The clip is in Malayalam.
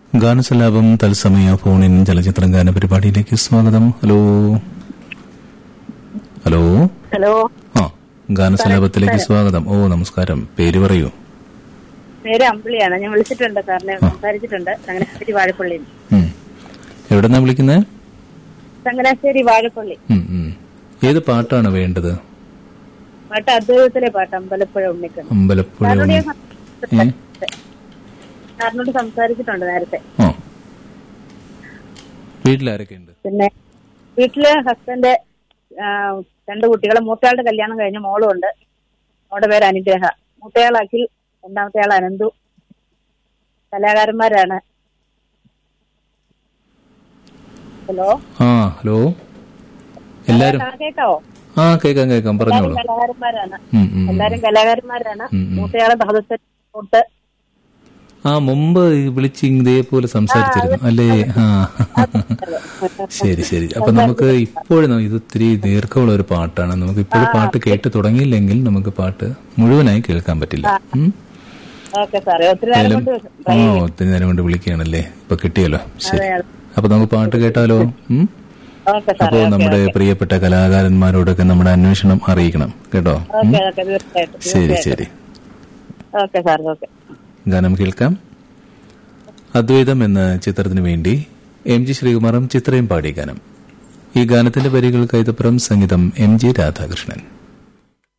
ഗാനസലാപം തത്സമയ ഫോണിൻ ചലച്ചിത്രം ഗാന പരിപാടിയിലേക്ക് സ്വാഗതം ഹലോ ഹലോ ഹലോ ആ ഗാനസലാപത്തിലേക്ക് സ്വാഗതം ഓ നമസ്കാരം പേര് പറയൂ പേര് അമ്പിളിയാണ് ഞാൻ വിളിച്ചിട്ടുണ്ട് സാറിനെ സംസാരിച്ചിട്ടുണ്ട് ചങ്ങനാശ്ശേരി വാഴപ്പള്ളി ഉം. എവിടെന്നാ വിളിക്കുന്നത് ചങ്ങനാശ്ശേരി വാഴപ്പള്ളി ഏത് പാട്ടാണ് വേണ്ടത് പാട്ട് അദ്വൈതത്തിലെ പാട്ട് അമ്പലപ്പുഴ ഉണ്ണിക്കൻ അമ്പലപ്പുഴ സാറിനോട് ഞാൻ ഏ? സംസാരിച്ചിട്ടുണ്ട്. സാറിനോട് സംസാരിച്ചിട്ടുണ്ട് നേരത്തെ ആ വീട്ടിലാരൊക്കെ ഉണ്ട് പിന്നെ വീട്ടില് ഹസ്ബൻഡ് ആ, രണ്ട് കുട്ടികളെ മൂത്തയാളുടെ കല്യാണം കഴിഞ്ഞ മോളും ഉണ്ട് മോളുടെ പേര് അനുഗ്രഹ മൂത്തയാൾ അഖിൽ രണ്ടാമത്തെ ആൾ അനന്തു കലാകാരന്മാരാണ് ഹലോ ആ ഹലോ എല്ലാരും ആ, കേക്കാവോ ആ കേക്കാം കേക്കാം പറഞ്ഞോളൂ എല്ലാരും കലാകാരന്മാരാണ് ഉം, ഉം, ഉം. എല്ലാരും കലാകാരന്മാരാണ് ഉം, ഉം. മൂത്തയാളെ ഭഗവത് തൊട്ട് ആ മുമ്പ് വിളിച്ച് ഇതേപോലെ സംസാരിച്ചിരുന്നു അല്ലേ ആ ശരി ശരി അപ്പൊ നമുക്ക് ഇപ്പോഴും ഇത് ഒത്തിരി ദീർഘമുള്ള ഒരു പാട്ടാണ് നമുക്ക് ഇപ്പോഴും പാട്ട് കേട്ട് തുടങ്ങിയില്ലെങ്കിൽ നമുക്ക് പാട്ട് മുഴുവനായി കേൾക്കാൻ പറ്റില്ല ഉം? ഓക്കെ സാറേ ഒത്തിരി നേരം ഏതായാലും കൊണ്ട് ആ ഒത്തിരി നേരം കൊണ്ട് വിളിക്കുകയാണല്ലേ ഇപ്പൊ കിട്ടിയല്ലോ ശരി അതെ, അതെ. അപ്പൊ നമുക്ക് പാട്ട് കേട്ടാലോ ഉം? ഓക്കെ അപ്പോ സാറേ നമ്മുടെ പ്രിയപ്പെട്ട കലാകാരന്മാരോടൊക്കെ നമ്മുടെ അന്വേഷണം അറിയിക്കണം കേട്ടോ ഉം? ഓക്കെ ഓക്കെ തീർച്ചയായിട്ടും ശരി ശരി ഓക്കെ സാർ ഓക്കെ ഗാനം കേൾക്കാം അദ്വൈതം എന്ന ചിത്രത്തിനു വേണ്ടി എം ജി ശ്രീകുമാറും ചിത്രയും പാടിയ ഗാനം ഈ ഗാനത്തിന്റെ വരികൾ കൈതപ്പുറം സംഗീതം എം ജി രാധാകൃഷ്ണൻ